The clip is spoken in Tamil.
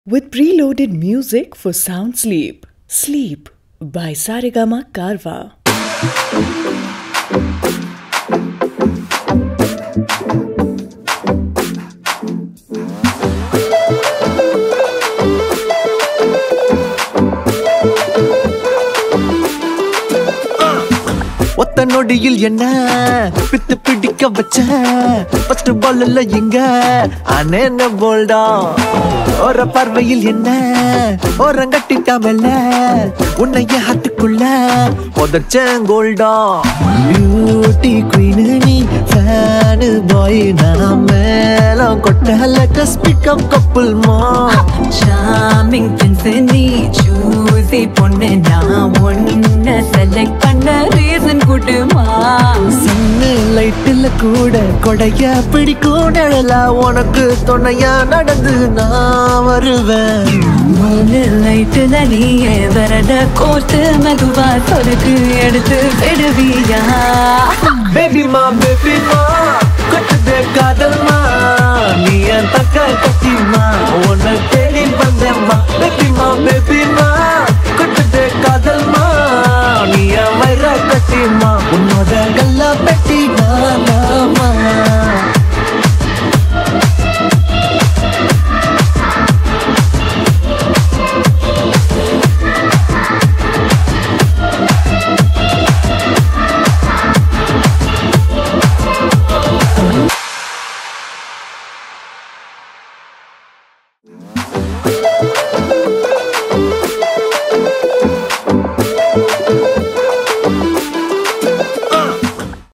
with preloaded music for sound sleep. Sleep by Saregama Karwa. ஒத்த நொடியில் என்ன பித்து பிடிக்க வச்ச ஃபர்ஸ்ட் பால்ல எங்க அனேன போல்டா ஒரு பார்வையில் என்ன ஓரங்கட்டிட்டாமல்ல உன்னைய ஹத்துக்குள்ள உதச்சேன் கோல்டா பியூட்டி குயின் நீ ஃபேனு பாய் நான் மேலம் கொட்டல ஸ்பிக் கப்புள் மா சாமிங் பிரின்ஸ் நீ சூசி பொண்ணு நான் ஒன்ன செலக்ட் பண்ண ரீசன் கூட்டுமா சின்ன லைட்டில் கூட கொடைய பிடிக்கும் நிழலா உனக்கு துணையா நடந்து நான் வருவேன் மூணு லைட்டுல நீ வரட கோர்த்து மெதுவா சொருக்கு எடுத்து விடுவியா பேபி மா பேபி மா கொட்டுதே காதல் மா நீ என்